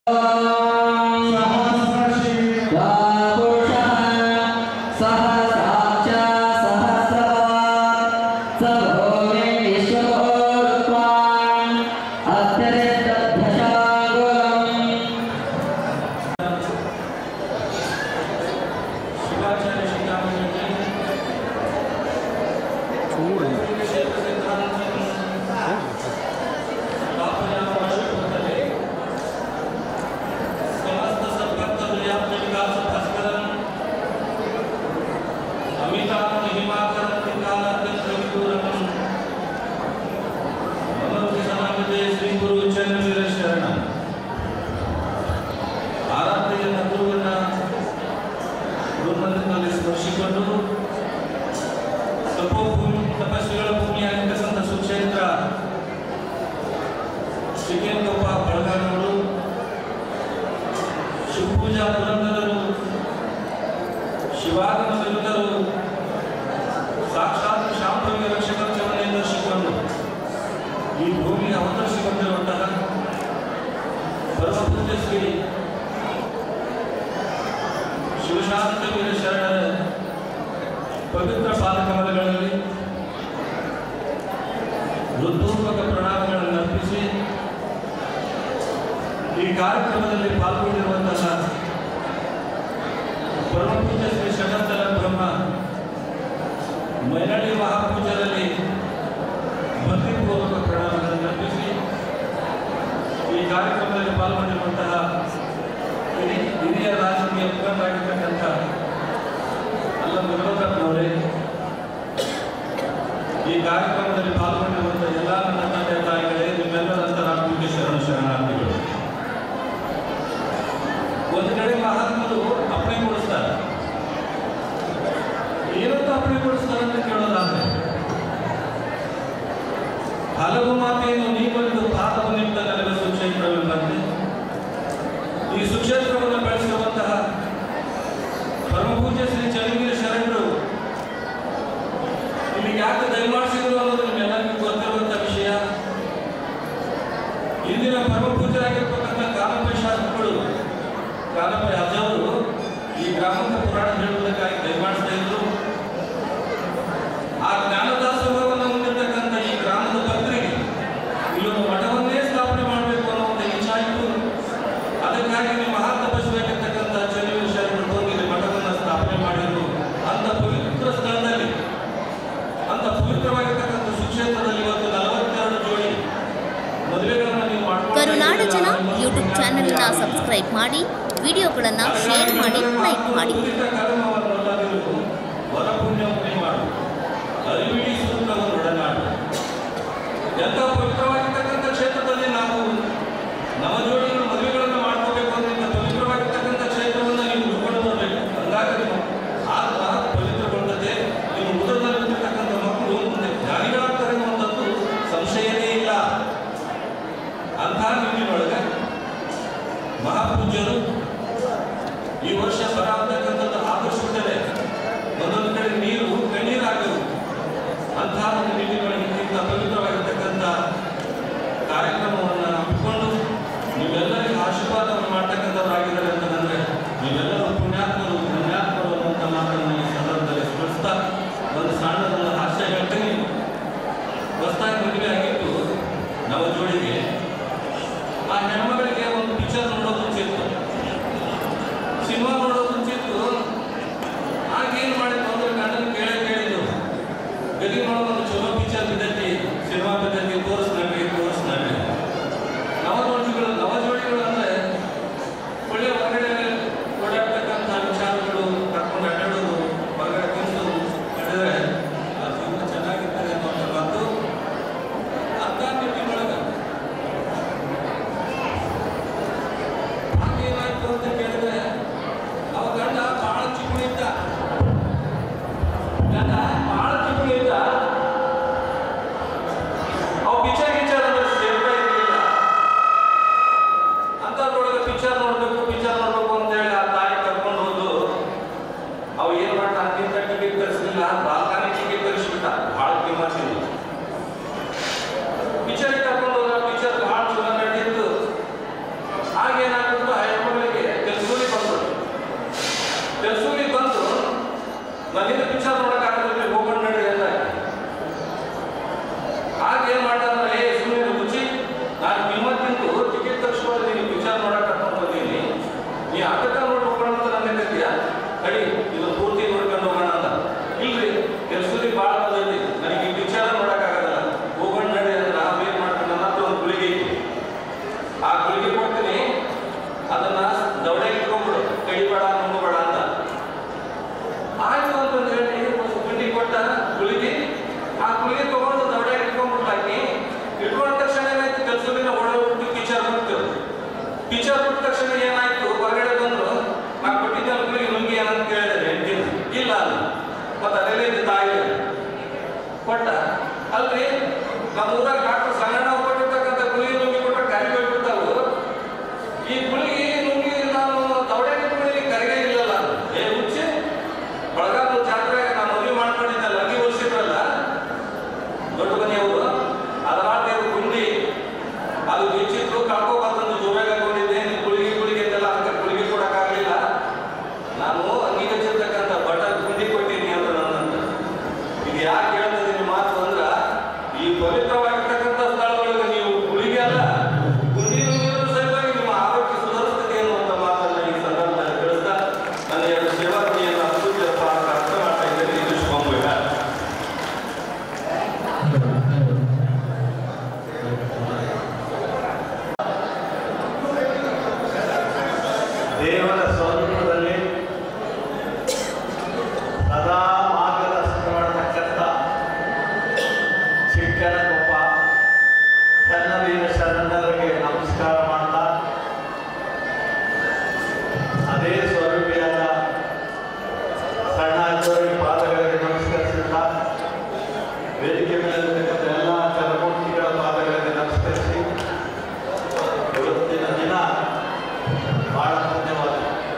ಶಿವಾಚಾರ್ಯ ಶ್ರೀರಾಮಚಂದ್ರ ಸಮಸ್ತ ಸದ್ಭಕ್ತರು ವಿಕಾಸ ಭಾಸ್ಕರನ್ ಅಮಿತಾಭ ಹಿಮಾಕರ ತ್ರಿಕಾಲಾತ್ಯಂತರವಿದೂರಂ ಮನೋಜ ಸಮಾಜದ ಶ್ರೀ ಗುರು ಚನ್ನವೀರ ಶರಣ ಆರಾಧನೆಯ ಗುರುವನ್ನ ಗುರುಮಂದಿರದಲ್ಲಿ ಸ್ಪರ್ಶಿಕೊಂಡು ತಪೋಭೂಮಿ ತಪಸ್ವಿಗಳ ಭೂಮಿಯಾಗಿರ್ತಕ್ಕಂಥ ಸುಕ್ಷೇತ್ರ ಶ್ರೀಕೇಂದ್ರಪ್ಪ ಬಳಗಾನವರು ಶಿವಪೂಜಾ ಪುರಂದರರು ಶಿವಾಗಮ ವಿರುದ್ಧರು ಸಾಕ್ಷಾತ್ ಶಾಂಭವಿ ರಕ್ಷಕತ್ವವನ್ನು ದರ್ಶಿಕೊಂಡು ಈ ಭೂಮಿಗೆ ಅವತರಿಸಿಕೊಂಡಿರುವಂತಹ ಪರಮಪೂಜ್ಯ ಶ್ರೀ ಶಿವಶಾಂತವೀರ ಶರಣರ ಪವಿತ್ರ ಪಾದಕಮಲಗಳಲ್ಲಿ ಹೃದೂಪಕ ಪ್ರಣಾಮಗಳನ್ನು ಅರ್ಪಿಸಿ ಈ ಕಾರ್ಯಕ್ರಮದಲ್ಲಿ ಪಾಲ್ಗೊಂಡಿರುವಂತಹ ಪರಮಪೂಜ್ಯ ಶ್ರೀ ಷಡಂತರ ಬ್ರಹ್ಮ ಮೈನಳ್ಳಿ ಮಹಾಪೂಜರಲ್ಲಿ ಭಕ್ತಿಪೂರ್ವಕ ಪ್ರಣಾಮಗಳನ್ನು ಅರ್ಪಿಸಿ ಈ ಕಾರ್ಯಕ್ರಮದಲ್ಲಿ ಪಾಲ್ಗೊಂಡಿರುವಂತಹ ಹಿರಿ ಹಿರಿಯ ರಾಜಕೀಯ ಮುಖಂಡರಾಗಿರ್ತಕ್ಕಂಥ ಅಲ್ಲ ಗುರುರತ್ನವರೇ ಈ ಕಾರ್ಯಕ್ರಮದಲ್ಲಿ ಪಾಲ್ಗೊಂಡಿರುವಂಥ ಎಲ್ಲ ನನ್ನ ತಂದೆ ತಾಯಿಗಳೇ ನಿಮ್ಮೆಲ್ಲರಂತ ನಾನು ಪೂಜ್ಯ ಶರಣ ಶರಣಾರ್ಥಿಗಳು ಒಂದು ಕಡೆ ಮಹಾತ್ಮರು ಅಪ್ಪಣೆ ಕೊಡಿಸ್ತಾರೆ ಏನಂತ ಅಪ್ಪಣೆ ಕೊಡಿಸ್ತಾರೆ ಅಂತ ಕೇಳೋದಾದ್ರೆ ಹಲವು ಮಾತೆಯನ್ನು ನೀವೊಂದು ಪಾದವನ್ನಿಟ್ಟ ನನಗೆ ಸುಕ್ಷೇತ್ರವೆಂಬಂತೆ ಈ ಸುಕ್ಷೇತ್ರವನ್ನು ಬೆಳೆಸಿರುವಂತಹ ಪರಮಪೂಜ್ಯ ಶ್ರೀ ಚನ್ನವೀರ ಶರಣರು ನಿಮಗೆ ಯಾಕೆ ದಯಮಾಡಿಸಿದ್ರು ಅನ್ನೋದು ನಿಮ್ಮೆಲ್ಲರಿಗೂ ಗೊತ್ತಿರುವಂಥ ವಿಷಯ ಇಂದಿನ ಪರಮಪೂಜ್ಯರಾಗಿರ್ತಕ್ಕಂಥ ಕಾನಪ್ಪ ಶಾಸ್ತ್ರಿಗಳು ಕಾನಪ್ಪ ಅಜ್ಜವರು ಈ ಗ್ರಾಮದ ಪುರಾಣ ಹೇಳುವುದಕ್ಕಾಗಿ ದಯಮಾಡಿಸ್ತಾ ಇದ್ರು ಆ ಜ್ಞಾನದಾಸೋಹವನ್ನು ಹೊಂದಿರತಕ್ಕಂಥ ಈ ಗ್ರಾಮದ ಭಕ್ತರಿಗೆ ಇಲ್ಲೊಂದು ಮಠವನ್ನೇ ಸ್ಥಾಪನೆ ಮಾಡಬೇಕು ಅನ್ನೋ ಒಂದು ಇಚ್ಛಾಯಿತು ಅದಕ್ಕಾಗಿ ನೀವು ಮಹಾ ತಪಸ್ವಿಯಾಗಿರ್ತಕ್ಕಂಥ ಚನ್ನವೀರ ಶರಣರು ಹೋಗಿ ಇಲ್ಲಿ ಮಠವನ್ನು ಸ್ಥಾಪನೆ ಮಾಡಿದ್ರು ಅಂತ ಪವಿತ್ರ ಸ್ಥಳದಲ್ಲಿ ಅಂತ ಪವಿತ್ರವಾಗಿರ್ತಕ್ಕಂಥ ಸುಕ್ಷೇತ್ರದಲ್ಲಿ ಇವತ್ತು ನಲವತ್ತೆರಡು ಜೋಡಿ ಮದುವೆಗಳನ್ನು ನೀವು ಮಾಡ್ಕೊಂಡು ಕರುನಾಡ ಜನ ಯೂಟ್ಯೂಬ್ ಚಾನೆಲ್ನ ಸಬ್ಸ್ಕ್ರೈಬ್ ಮಾಡಿ ವಿಡಿಯೋಗಳನ್ನು ಶೇರ್ ಮಾಡಿ ಲೈಕ್ ಮಾಡಿ ಪೂಜಿತ ಕರ್ಮವನ್ನೆಲ್ಲರಿಗೂ ವರಪುಣ್ಯ ಪುಣ್ಯ ಮಾಡು ಅರಿವಿಡಿ ಸೂತ್ರವನ್ನು ಒಡನಾಡು ಎಂಥ ಪವಿತ್ರವಾಗಿರ್ತಕ್ಕಂಥ ಕ್ಷೇತ್ರದಲ್ಲಿ ನಾವು ನವಜೋಡಿಗಳು ಮದುವೆಗಳನ್ನು ಮಾಡ್ಕೋಬೇಕು ಅಂದ್ರೆ ಇಂಥ ಪವಿತ್ರವಾಗಿರ್ತಕ್ಕಂಥ ಕ್ಷೇತ್ರವನ್ನು ನೀವು ಉಳ್ಕೊಂಡು ಬರಬೇಕು ಅಂದಾಗ ನೀವು ಆತ್ಮ ಪವಿತ್ರಗೊಂಡತೆ ನೀವು ಉದರದಲ್ಲಿರ್ತಕ್ಕಂಥ ಮಕ್ಕಳು ಮುಂದೆ ಜ್ಞಾನಿಗಳಾಗ್ತಾರೆ ಅನ್ನುವಂಥದ್ದು ಸಂಶಯವೇ ಇಲ್ಲ ಅಂಥ ನಿಟ್ಟಿನೊಳಗೆ ಮಹಾಪೂಜ್ಯರು ಈ ವರ್ಷ ಬರ ಅಂತಕ್ಕಂಥದ್ದು ಆದರ್ಶವಿದ್ದರೆ ಒಂದೊಂದು ಕಡೆ ನೀರು ಕಣ್ಣೀರಾಗವು ಅಂತಹ ಒಂದು ನಿಟ್ಟಿನೊಳಗೆ ಇಂಥ ಪವಿತ್ರವಾಗಿರ್ತಕ್ಕಂಥ ಕಾರ್ಯಕ್ರಮವನ್ನು ಹಮ್ಮಿಕೊಂಡು ನೀವೆಲ್ಲರಿಗೂ ಆಶೀರ್ವಾದವನ್ನು ಮಾಡ್ತಕ್ಕಂಥವ್ರಾಗಿದ್ದಾರೆ ಅಂತಂದ್ರೆ ನೀವೆಲ್ಲರೂ ಪುಣ್ಯಾತ್ಮರು ಪುಣ್ಯಾತ್ಮರು ಅನ್ನುವಂಥ ಮಾತನ್ನು ಈ ಸಂದರ್ಭದಲ್ಲಿ ಸ್ಮರಿಸ್ತಾ ಒಂದು ಸಣ್ಣದೊಂದು ಹಾಸ್ಯ ಹೇಳ್ತೀನಿ ಹೊಸದಾಗಿ ಮದುವೆ ಆಗಿತ್ತು ನವ ಜೋಡಿಗೆ ಆ ಹೆಣ್ಮಗಳಿಗೆ ಒಂದು ಪಿಕ್ಚರ್ ನೋಡೋದು ಮುಂಚೆ ಇತ್ತು ಸಿನಿಮಾ ನೋಡೋದು ಮುಂಚೆ ಇತ್ತು ಕೊಟ್ಟ ತಕ್ಷಣ ಏನಾಯ್ತು ಹೊರಗಡೆ ಬಂದ್ರು ನಾ ಕೊಟ್ಟಿದ್ದ ಗುಳಿಗೆ ನುಂಗಿ ಏನಂತ ಕೇಳಿದ್ರೆ ಹೆಂಡತಿನ ಇಲ್ಲ ಅಲ್ಲ ಮತ್ತೆ ಅದೆಲ್ಲ ಇದ್ದು ತಾಯಿ ಕೊಟ್ಟ ಅಲ್ರಿ ನಮ್ಮ ಊರಾಗ ಡಾಕ್ಟರ್ ಸಂಗಣ್ಣ ಕೊಟ್ಟಿರ್ತಕ್ಕಂಥ ಗುಳಿಗೆ ನುಂಗಿ ಕೊಟ್ಟ ಕರಿ ಬಿಟ್ಬಿಡ್ತಾವು ಈ ಗುಳಿಗೆ ನುಂಗಿ ನಾನು ದೌಡೆ ಗುಳಿಗೆ ಕರಿಗೆ ಇಲ್ಲಲ್ಲ ಏ ಹುಚ್ಚಿ ಬಳಗಾದ ಜಾತ್ರೆಗೆ ನಾನು ಮದುವೆ ಮಾಡ್ಕೊಂಡಿದ್ದೆ ಲಂಗಿ ಹೊಲಿಸಿದ್ರಲ್ಲ ದೊಡ್ಡ ಮನೆಯವರು ಅದರಾಟೆ ಗುಂಡಿ ಅದು ಬಿಚ್ಚಿತ್ತು ಕಳ್ಕೊಬಾರ್ದಂದು ಜೋರಾಗಿ ಹಾಕೊಂಡಿದ್ದೆ ನೀನು ಗುಳಿಗೆ ಗುಳಿಗೆ ಅಂತೆಲ್ಲ ಅದಕ್ಕೆ ಗುಳಿಗೆ ಕೊಡಕ್ಕಾಗಲಿಲ್ಲ ನಾನು ಅಂಗಿಗೆ ಹಚ್ಚಿರ್ತಕ್ಕಂಥ ಬಟ ಗುಂಡಿ ಕೊಟ್ಟೀನಿ ಅಂತ ನನ್ನಂತ ಇದು ಯಾಕೆ ಹೇಳ್ತದೆ ನಿಮ್ಮ ಮಾತು ಅಂದ್ರ ಈ ಪವಿತ್ರವಾಗಿರ್ತಕ್ಕಂಥ ಸ್ಥಳಗಳಿಗೆ ನೀವು ಗುಳಿಗೆ ಅಲ್ಲ ಗುಂಡಿ ನುಂಗಿದ್ರು ಸಲುವಾಗಿ ನಿಮ್ಮ ಆರೋಗ್ಯ ಸುಧಾರಿಸ್ತದೆ ಅನ್ನುವಂಥ ಮಾತನ್ನ ಈ ಸಂದರ್ಭದಲ್ಲಿ ತಿಳಿಸ್ತಾ ನನ್ನ ಎರಡು ಸೇವಾಗುಣಿಯನ್ನು ಅಭಿವೃದ್ಧಿ ಅರ್ಥ ಮಾಡ್ತಾ ಇದ್ದೇನೆ ಇದು ಶುಭಂಭ ದೇವರ ಸ್ವರೂಪದಲ್ಲಿ ಸದಾ ಮಾರ್ಗದರ್ಶನ ಮಾಡತಕ್ಕಂಥ ಚಿಕ್ಕನಕೊಪ್ಪ ಕನ್ನವೀರ ಶರಣರಿಗೆ ನಮಸ್ಕಾರ ಮಾಡ್ತಾ ಅದೇ ಸ್ವರೂಪಿಯಾದ ಸಣ್ಣಾಚಾರ್ಯ ಪಾದಗಳಿಗೆ ನಮಸ್ಕರಿಸುತ್ತಾ ವೇದಿಕೆ ಮೇಲಿರ್ತಕ್ಕಂಥ ಎಲ್ಲ ಚರಮೂರ್ತಿಗಳ ಪಾದಗಳಿಗೆ ನಮಸ್ಕರಿಸಿ ಇವತ್ತಿನ ದಿನ ಬಹಳ ಧನ್ಯವಾದ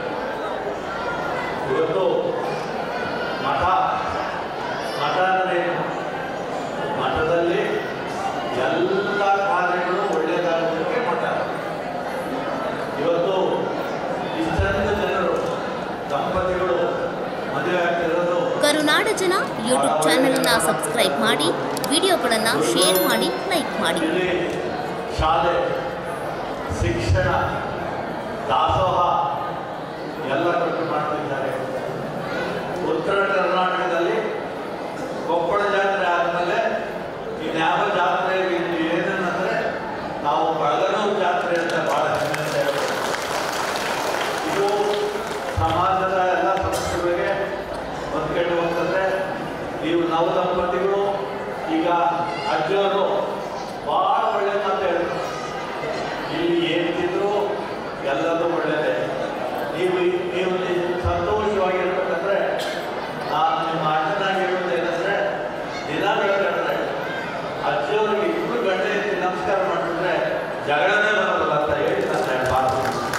ಇವತ್ತು ಮಠ ಮಠ ಅಂದರೆ ಏನು? ಮಠದಲ್ಲಿ ಎಲ್ಲ ಕಾರ್ಯಗಳು ಒಳ್ಳೆಯದಾಗೋದಕ್ಕೆ ಮಠ ಇವತ್ತು ಇಷ್ಟೊಂದು ಜನರು ದಂಪತಿಗಳು ಮದುವೆ ಆಗ್ತಿರೋದು ಕರುನಾಡ ಜನ ಯೂಟ್ಯೂಬ್ ಚಾನೆಲ್ನ ಸಬ್ಸ್ಕ್ರೈಬ್ ಮಾಡಿ ವಿಡಿಯೋಗಳನ್ನು ಶೇರ್ ಮಾಡಿ ಲೈಕ್ ಮಾಡಿ ಇಲ್ಲಿ ಶಾಲೆ ಶಿಕ್ಷಣ ದಾಸೋಹ ಎಲ್ಲ ಕೊಟ್ಟು ಮಾಡ್ತಿದ್ದಾರೆ ಉತ್ತರ ಕರ್ನಾಟಕದಲ್ಲಿ ಕೊಪ್ಪಳ ಜಾತ್ರೆ ಆದಮೇಲೆ ಇನ್ಯಾವ ಜಾತ್ರೆ ಇದು ಏನಂದ್ರೆ ನಾವು ಬಳಗನೂರು ಜಾತ್ರೆ ಅಂತ ಭಾಳ ಹೆಮ್ಮೆಯಿಂದ ಹೇಳ್ಬೋದು ಇದು ಸಮಾಜದ ಎಲ್ಲ ಸಂಸ್ಥೆಗಳಿಗೆ ಹೊಂದ್ಕೊಂಡು ಹೋಗ್ತದೆ ನೀವು ನವ ದಂಪತಿಗಳು ಈಗ ಅಜ್ಜಿಯವರು ಭಾಳ ಒಳ್ಳೆ ಮಾತು ಹೇಳಿದ್ರು ಇಲ್ಲಿ ಏನು ತಿಂದ್ರು ಎಲ್ಲದೂ ಒಳ್ಳೆಯದೇ ನೀವು ನೀವು ಸಂತೋಷವಾಗಿರ್ಬೇಕಂದ್ರೆ ನಾನು ನಿಮ್ಮ ಅಣ್ಣನಾಗಿ ಹೇಳೋದು ಏನಂದ್ರೆ ದಿನ ಬೆಳಗ್ಗೆ ಅಜ್ಜಿಯವ್ರಿಗೆ ಇಬ್ಬರು ಗಂಟೆ ಎತ್ತಿ ನಮಸ್ಕಾರ ಮಾಡಿಬಿಟ್ರೆ ಜಗಳನೇ ಬರಲ್ಲ ಅಂತ ಹೇಳಿ ನನ್ನ ಮಾತು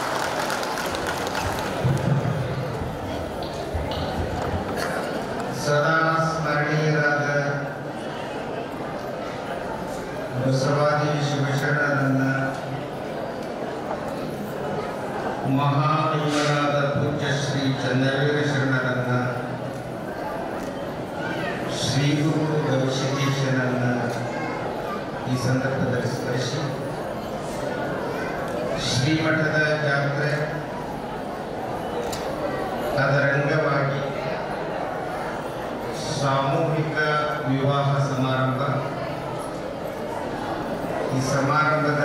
ಸದಾ ಸ್ಮರಣೀಯರಾದ ಬಸವಾದಿ ಶಿವಶರಣರನ್ನ ಮಹಾವೀರರಾದ ಪೂಜ್ಯ ಶ್ರೀ ಚಂದ್ರವೀರ ಶರಣರನ್ನ ಶ್ರೀ ಗುರು ಗವಿಸಿದ್ದೇಶನನ್ನ ಈ ಸಂದರ್ಭದಲ್ಲಿ ಸ್ಮರಿಸಿ ಶ್ರೀಮಠದ ಜಾತ್ರೆ ಅದರ ಅಂಗವಾಗಿ ಸಾಮೂಹಿಕ ವಿವಾಹ ಸಮಾರಂಭ ಈ ಸಮಾರಂಭದ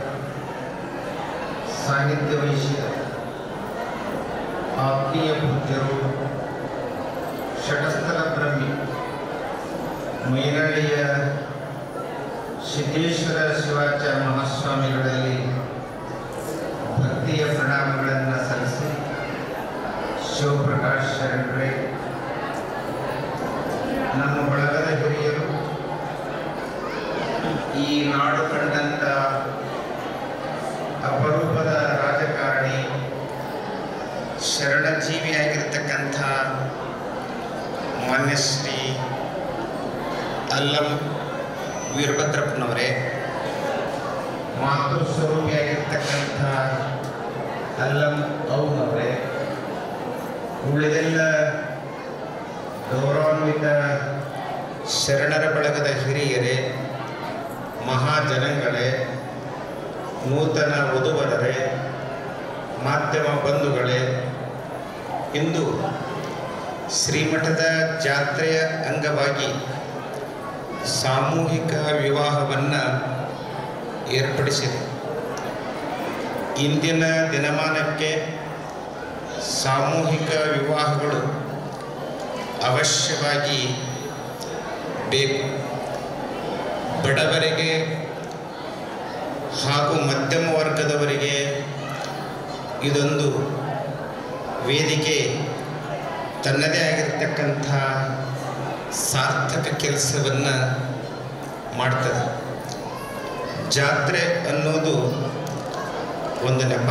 ಸಾಹಿತ್ಯ ವಹಿಸಿದ ಆತ್ಮೀಯ ಪೂಜ್ಯರು ಷಟಸ್ಥಲ ಬ್ರಹ್ಮಿ ಮೈನಳ್ಳಿಯ ಸಿದ್ದೇಶ್ವರ ಶಿವಾಚಾರ್ಯ ಮಹಾಸ್ವಾಮಿಗಳಲ್ಲಿ ಭಕ್ತಿಯ ಪ್ರಣಾಮಗಳನ್ನು ಸಲ್ಲಿಸಿ ಶಿವಪ್ರಕಾಶ್ ಶರಣರೇ ನಮ್ಮ ಬಳಗದ ಹಿರಿಯರು ಈ ನಾಡು ಕಂಡಂತ ಅಪರೂಪದ ರಾಜಕಾರಣಿ ಶರಣಜೀವಿಯಾಗಿರ್ತಕ್ಕಂಥ ಮಾನ್ಯ ಶ್ರೀ ಅಲ್ಲಂ ವೀರಭದ್ರಪ್ಪನವರೇ ಮಾತೃ ಸ್ವರೂಪಿಯಾಗಿರ್ತಕ್ಕಂಥ ಅಲ್ಲಂ ಅವನವರೇ ಉಳಿದೆಲ್ಲ ಗೌರವಾನ್ವಿತ ಶರಣರ ಬಳಗದ ಹಿರಿಯರೇ ಮಹಾಜನಗಳೇ ನೂತನ ವಧುವರರೇ ಮಾಧ್ಯಮ ಬಂಧುಗಳೇ ಇಂದು ಶ್ರೀಮಠದ ಜಾತ್ರೆಯ ಅಂಗವಾಗಿ ಸಾಮೂಹಿಕ ವಿವಾಹವನ್ನು ಏರ್ಪಡಿಸಿದೆ ಇಂದಿನ ದಿನಮಾನಕ್ಕೆ ಸಾಮೂಹಿಕ ವಿವಾಹಗಳು ಅವಶ್ಯವಾಗಿ ಬೇಕು ಬಡವರಿಗೆ ಹಾಗೂ ಮಧ್ಯಮ ವರ್ಗದವರಿಗೆ ಇದೊಂದು ವೇದಿಕೆ ತನ್ನದೇ ಆಗಿರ್ತಕ್ಕಂಥ ಸಾರ್ಥಕ ಕೆಲಸವನ್ನು ಮಾಡ್ತದೆ ಜಾತ್ರೆ ಅನ್ನೋದು ಒಂದು ನೆಪ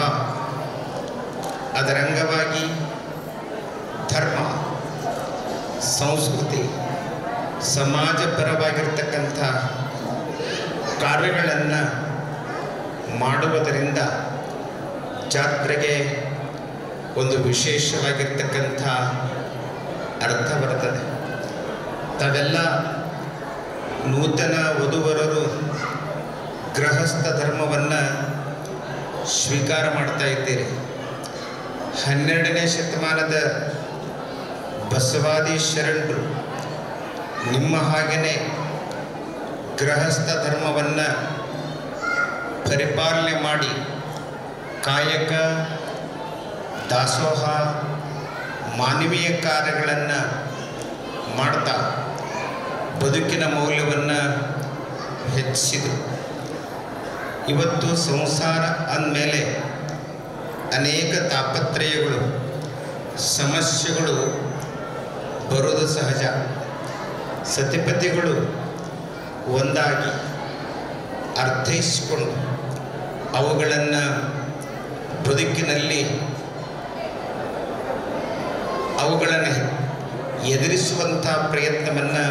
ಅದರಂಗವಾಗಿ ಧರ್ಮ ಸಂಸ್ಕೃತಿ ಸಮಾಜಪರವಾಗಿರ್ತಕ್ಕಂಥ ಕಾರ್ಯಗಳನ್ನು ಮಾಡುವುದರಿಂದ ಜಾತ್ರೆಗೆ ಒಂದು ವಿಶೇಷವಾಗಿರ್ತಕ್ಕಂಥ ಅರ್ಥ ಬರ್ತದೆ ತಾವೆಲ್ಲ ನೂತನ ವಧುವರರು ಗೃಹಸ್ಥ ಧರ್ಮವನ್ನು ಸ್ವೀಕಾರ ಮಾಡ್ತಾ ಇದ್ದೀರಿ ಹನ್ನೆರಡನೇ ಶತಮಾನದ ಬಸವಾದಿ ಶರಣರು ನಿಮ್ಮ ಹಾಗೆಯೇ ಗೃಹಸ್ಥ ಧರ್ಮವನ್ನು ಪರಿಪಾಲನೆ ಮಾಡಿ ಕಾಯಕ ದಾಸೋಹ ಮಾನವೀಯ ಕಾರ್ಯಗಳನ್ನು ಮಾಡ್ತಾ ಬದುಕಿನ ಮೌಲ್ಯವನ್ನು ಹೆಚ್ಚಿಸಿದರು ಇವತ್ತು ಸಂಸಾರ ಅಂದಮೇಲೆ ಅನೇಕ ತಾಪತ್ರಯಗಳು ಸಮಸ್ಯೆಗಳು ಬರೋದು ಸಹಜ ಸತಿಪತಿಗಳು ಒಂದಾಗಿ ಅರ್ಥೈಸಿಕೊಂಡು ಅವುಗಳನ್ನು ಬದುಕಿನಲ್ಲಿ ಅವುಗಳನ್ನು ಎದುರಿಸುವಂಥ ಪ್ರಯತ್ನವನ್ನು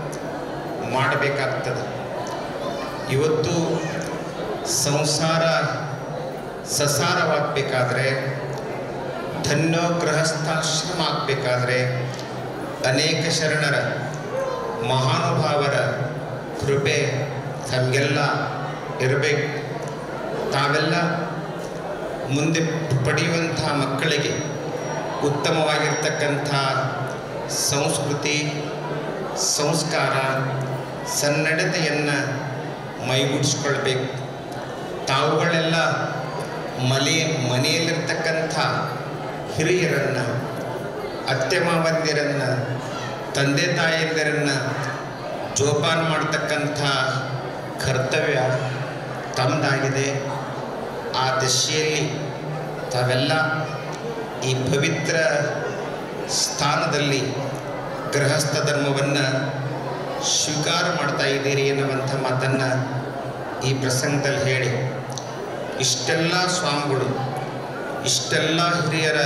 ಮಾಡಬೇಕಾಗ್ತದೆ ಇವತ್ತು ಸಂಸಾರ ಸಸಾರವಾಗಬೇಕಾದ್ರೆ ಧನ್ಯೋ ಗೃಹಸ್ಥಾಶ್ರಮ ಆಗಬೇಕಾದ್ರೆ ಅನೇಕ ಶರಣರ ಮಹಾನುಭಾವರ ಕೃಪೆ ತಮಗೆಲ್ಲ ಇರಬೇಕು ತಾವೆಲ್ಲ ಮುಂದೆ ಪಡೆಯುವಂಥ ಮಕ್ಕಳಿಗೆ ಉತ್ತಮವಾಗಿರ್ತಕ್ಕಂಥ ಸಂಸ್ಕೃತಿ ಸಂಸ್ಕಾರ ಸನ್ನಡತೆಯನ್ನು ಮೈಗೂಡಿಸ್ಕೊಳ್ಬೇಕು ತಾವುಗಳೆಲ್ಲ ಮನೆ ಮನೆಯಲ್ಲಿರ್ತಕ್ಕಂಥ ಹಿರಿಯರನ್ನು ಅತ್ತೆ ಮಾವಂದಿರನ್ನು ತಂದೆ ತಾಯಿಯಂದಿರನ್ನು ಜೋಪಾನ ಮಾಡ್ತಕ್ಕಂಥ ಕರ್ತವ್ಯ ತಮ್ಮದಾಗಿದೆ ಆ ದಿಶೆಯಲ್ಲಿ ತಾವೆಲ್ಲ ಈ ಪವಿತ್ರ ಸ್ಥಾನದಲ್ಲಿ ಗೃಹಸ್ಥ ಧರ್ಮವನ್ನು ಸ್ವೀಕಾರ ಮಾಡ್ತಾ ಇದ್ದೀರಿ ಎನ್ನುವಂಥ ಮಾತನ್ನು ಈ ಪ್ರಸಂಗದಲ್ಲಿ ಹೇಳಿ ಇಷ್ಟೆಲ್ಲ ಸ್ವಾಮಿಗಳು ಇಷ್ಟೆಲ್ಲ ಹಿರಿಯರ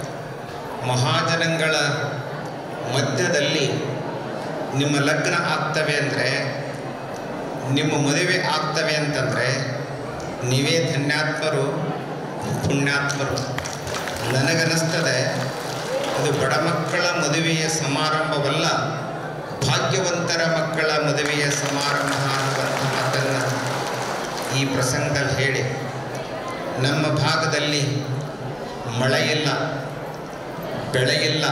ಮಹಾಜನಗಳ ಮಧ್ಯದಲ್ಲಿ ನಿಮ್ಮ ಲಗ್ನ ಆಗ್ತವೆ ಅಂದರೆ ನಿಮ್ಮ ಮದುವೆ ಆಗ್ತವೆ ಅಂತಂದರೆ ನೀವೇ ಧನ್ಯಾತ್ಮರು ಪುಣ್ಯಾತ್ಮರು ನನಗನ್ನಿಸ್ತದೆ ಇದು ಬಡ ಮಕ್ಕಳ ಮದುವೆಯ ಸಮಾರಂಭವಲ್ಲ ಭಾಗ್ಯವಂತರ ಮಕ್ಕಳ ಮದುವೆಯ ಸಮಾರಂಭ ಅನ್ನುವಂಥ ಮಾತನ್ನು ಈ ಪ್ರಸಂಗದಲ್ಲಿ ಹೇಳಿ ನಮ್ಮ ಭಾಗದಲ್ಲಿ ಮಳೆಯಿಲ್ಲ ಬೆಳೆಯಿಲ್ಲ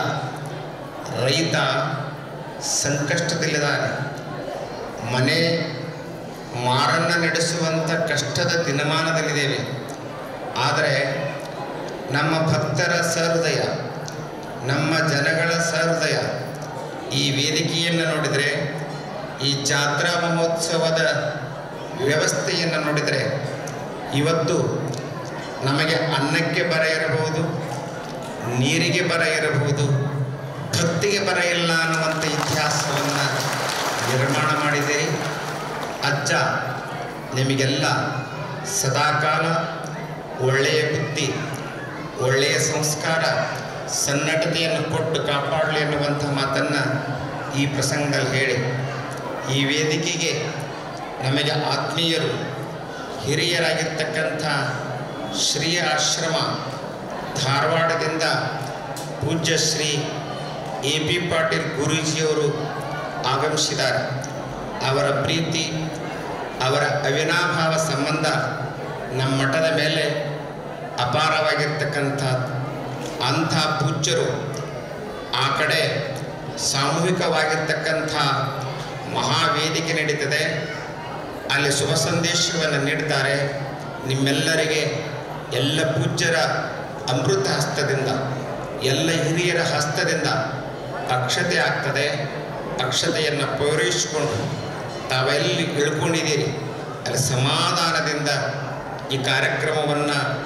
ರೈತ ಸಂಕಷ್ಟದಲ್ಲಿದ್ದಾನೆ ಮನೆ ಮಾರನ್ನು ನಡೆಸುವಂಥ ಕಷ್ಟದ ದಿನಮಾನದಲ್ಲಿದ್ದೇವೆ ಆದರೆ ನಮ್ಮ ಭಕ್ತರ ಸಹೃದಯ ನಮ್ಮ ಜನಗಳ ಸಹೃದಯ ಈ ವೇದಿಕೆಯನ್ನು ನೋಡಿದರೆ ಈ ಜಾತ್ರಾ ಮಹೋತ್ಸವದ ವ್ಯವಸ್ಥೆಯನ್ನು ನೋಡಿದರೆ ಇವತ್ತು ನಮಗೆ ಅನ್ನಕ್ಕೆ ಬರ ಇರಬಹುದು ನೀರಿಗೆ ಬರ ಇರಬಹುದು ಭಕ್ತಿಗೆ ಬರ ಇಲ್ಲ ಅನ್ನುವಂಥ ಇತಿಹಾಸವನ್ನು ನಿರ್ಮಾಣ ಮಾಡಿದ್ದೀರಿ ಅಜ್ಜ ನಿಮಗೆಲ್ಲ ಸದಾಕಾಲ ಒಳ್ಳೆಯ ಬುದ್ಧಿ ಒಳ್ಳೆಯ ಸಂಸ್ಕಾರ ಸನ್ನಡತೆಯನ್ನು ಕೊಟ್ಟು ಕಾಪಾಡಲಿ ಎನ್ನುವಂಥ ಮಾತನ್ನು ಈ ಪ್ರಸಂಗದಲ್ಲಿ ಹೇಳಿ ಈ ವೇದಿಕೆಗೆ ನಮಗೆ ಆತ್ಮೀಯರು ಹಿರಿಯರಾಗಿರ್ತಕ್ಕಂಥ ಶ್ರೀ ಆಶ್ರಮ ಧಾರವಾಡದಿಂದ ಪೂಜ್ಯ ಶ್ರೀ ಎ ಪಿ ಪಾಟೀಲ್ ಗುರೂಜಿಯವರು ಆಗಮಿಸಿದ್ದಾರೆ ಅವರ ಪ್ರೀತಿ ಅವರ ಅವಿನಾಭಾವ ಸಂಬಂಧ ನಮ್ಮ ಮಠದ ಮೇಲೆ ಅಪಾರವಾಗಿರ್ತಕ್ಕಂಥ ಅಂಥ ಪೂಜ್ಯರು ಆ ಕಡೆ ಸಾಮೂಹಿಕವಾಗಿರ್ತಕ್ಕಂಥ ಮಹಾವೇದಿಕೆ ನಡೀತದೆ ಅಲ್ಲಿ ಶುಭ ಸಂದೇಶವನ್ನು ನೀಡ್ತಾರೆ ನಿಮ್ಮೆಲ್ಲರಿಗೆ ಎಲ್ಲ ಪೂಜ್ಯರ ಅಮೃತ ಹಸ್ತದಿಂದ ಎಲ್ಲ ಹಿರಿಯರ ಹಸ್ತದಿಂದ ಅಕ್ಷತೆ ಆಗ್ತದೆ ಅಕ್ಷತೆಯನ್ನು ಪೌರೈಸಿಕೊಂಡು ತಾವೆಲ್ಲಿ ಇಳ್ಕೊಂಡಿದ್ದೀರಿ ಅಲ್ಲಿ ಸಮಾಧಾನದಿಂದ ಈ ಕಾರ್ಯಕ್ರಮವನ್ನು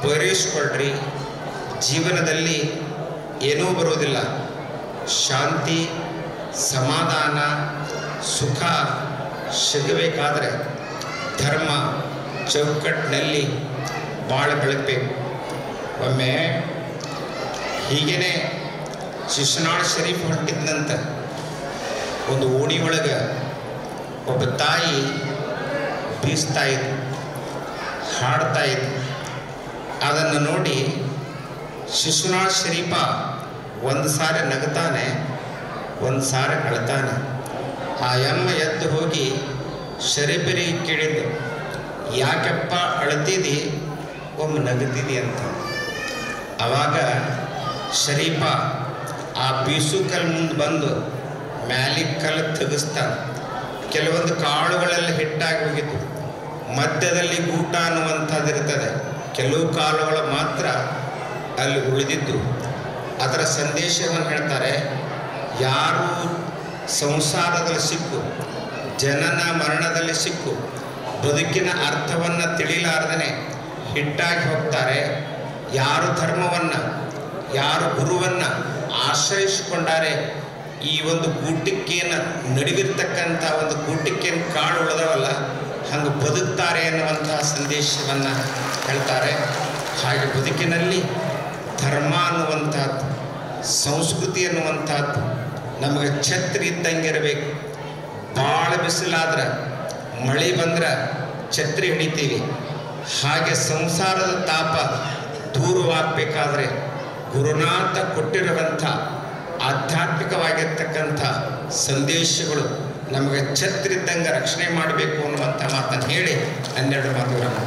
ಪೂರೈಸ್ಕೊಳ್ರಿ ಜೀವನದಲ್ಲಿ ಏನೂ ಬರುವುದಿಲ್ಲ ಶಾಂತಿ ಸಮಾಧಾನ ಸುಖ ಸಿಗಬೇಕಾದರೆ ಧರ್ಮ ಚೌಕಟ್ಟಿನಲ್ಲಿ ಬಾಳ ಬೆಳಗಬೇಕು ಒಮ್ಮೆ ಹೀಗೇನೆ ಶಿಶುನಾಳ್ ಶರೀಫ್ ಹೊಂಟಿದ್ನಂತ ಒಂದು ಓಣಿ ಒಳಗೆ ಒಬ್ಬ ತಾಯಿ ಬೀಸ್ತಾ ಇದ್ಲು ಹಾಡ್ತಾ ಇದ್ಲು ಅದನ್ನು ನೋಡಿ ಶಿಶುನಾಳ್ ಶರೀಫ ಒಂದು ಸಾರಿ ನಗತಾನೆ ಒಂದು ಸಾರಿ ಅಳ್ತಾನೆ ಆ ಯಮ್ಮ ಎದ್ದು ಹೋಗಿ ಶರೀಫರಿಗೆ ಕೇಳಿದ್ದು ಯಾಕಪ್ಪ ಅಳ್ತಿದಿ ಒಮ್ಮೆ ನಗತಿದಿ ಅಂತ ಅವಾಗ ಶರೀಫ ಆ ಬೀಸು ಕಲ್ ಮುಂದೆ ಬಂದು ಮ್ಯಾಲಿಗೆ ಕಲ್ಲು ತೆಗೆಸ್ತಾನೆ ಕೆಲವೊಂದು ಕಾಳುಗಳೆಲ್ಲ ಹಿಟ್ಟಾಗಿ ಹೋಗಿತ್ತು ಮಧ್ಯದಲ್ಲಿ ಗೂಟ ಅನ್ನುವಂಥದ್ದು ಇರ್ತದೆ ಕೆಲವು ಕಾಳುಗಳು ಮಾತ್ರ ಅಲ್ಲಿ ಉಳಿದಿದ್ದು ಅದರ ಸಂದೇಶವನ್ನು ಹೇಳ್ತಾರೆ ಯಾರು ಸಂಸಾರದಲ್ಲಿ ಸಿಕ್ಕು ಜನನ ಮರಣದಲ್ಲಿ ಸಿಕ್ಕು ಬದುಕಿನ ಅರ್ಥವನ್ನು ತಿಳಿಲಾರ್ದೇ ಹಿಟ್ಟಾಗಿ ಹೋಗ್ತಾರೆ ಯಾರು ಧರ್ಮವನ್ನು ಯಾರು ಗುರುವನ್ನು ಆಶ್ರಯಿಸಿಕೊಂಡಾರೆ ಈ ಒಂದು ಗೂಟಕ್ಕೇನು ನಡುವಿರ್ತಕ್ಕಂಥ ಒಂದು ಗೂಟಕ್ಕೇನು ಕಾಳು ಉಳಿದವಲ್ಲ ಹಂಗೆ ಬದುಕ್ತಾರೆ ಅನ್ನುವಂತಹ ಸಂದೇಶವನ್ನು ಹೇಳ್ತಾರೆ ಹಾಗೆ ಬದುಕಿನಲ್ಲಿ ಧರ್ಮ ಅನ್ನುವಂಥದ್ದು ಸಂಸ್ಕೃತಿ ಅನ್ನುವಂಥದ್ದು ನಮಗೆ ಛತ್ರಿ ಇದ್ದಂಗೆ ಇರಬೇಕು ಭಾಳ ಬಿಸಿಲಾದ್ರೆ ಮಳೆ ಬಂದ್ರೆ ಛತ್ರಿ ಹಿಡಿತೀವಿ ಹಾಗೆ ಸಂಸಾರದ ತಾಪ ದೂರವಾಗಬೇಕಾದ್ರೆ ಗುರುನಾಥ ಕೊಟ್ಟಿರುವಂಥ ಆಧ್ಯಾತ್ಮಿಕವಾಗಿರ್ತಕ್ಕಂಥ ಸಂದೇಶಗಳು ನಮಗೆ ಛತ್ರಿದ್ದಂಗೆ ರಕ್ಷಣೆ ಮಾಡಬೇಕು ಅನ್ನುವಂಥ ಮಾತನ್ನು ಹೇಳಿ ಹನ್ನೆರಡು ಮಾತುಗಳನ್ನು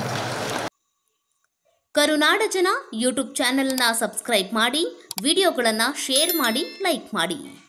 ಕರುನಾಡ ಜನ ಯೂಟ್ಯೂಬ್ ಚಾನೆಲ್ನ ಸಬ್ಸ್ಕ್ರೈಬ್ ಮಾಡಿ ವಿಡಿಯೋಗಳನ್ನು ಶೇರ್ ಮಾಡಿ ಲೈಕ್ ಮಾಡಿ